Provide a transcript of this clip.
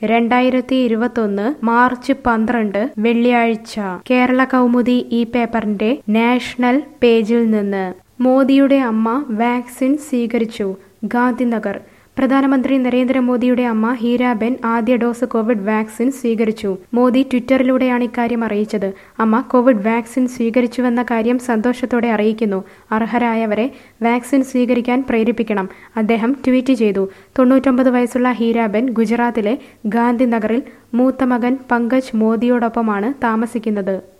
രണ്ടായിരത്തി ഇരുപത്തൊന്ന് മാർച്ച് പന്ത്രണ്ട് വെള്ളിയാഴ്ച കേരള കൗമുദി ഈ പേപ്പറിന്റെ നാഷണൽ പേജിൽ നിന്ന് മോദിയുടെ അമ്മ വാക്സിൻ സ്വീകരിച്ചു ഗാന്ധിനഗർ പ്രധാനമന്ത്രി നരേന്ദ്രമോദിയുടെ അമ്മ ഹീരാബെൻ ആദ്യ ഡോസ് കോവിഡ് വാക്സിൻ സ്വീകരിച്ചു മോദി ട്വിറ്ററിലൂടെയാണ് ഇക്കാര്യം അറിയിച്ചത് അമ്മ കോവിഡ് വാക്സിൻ സ്വീകരിച്ചുവെന്ന കാര്യം സന്തോഷത്തോടെ അറിയിക്കുന്നു അർഹരായവരെ വാക്സിൻ സ്വീകരിക്കാൻ പ്രേരിപ്പിക്കണം അദ്ദേഹം ട്വീറ്റ് ചെയ്തു തൊണ്ണൂറ്റൊമ്പത് വയസ്സുള്ള ഹീരാബെൻ ഗുജറാത്തിലെ ഗാന്ധിനഗറിൽ മൂത്ത മകൻ പങ്കജ് മോദിയോടൊപ്പമാണ് താമസിക്കുന്നത്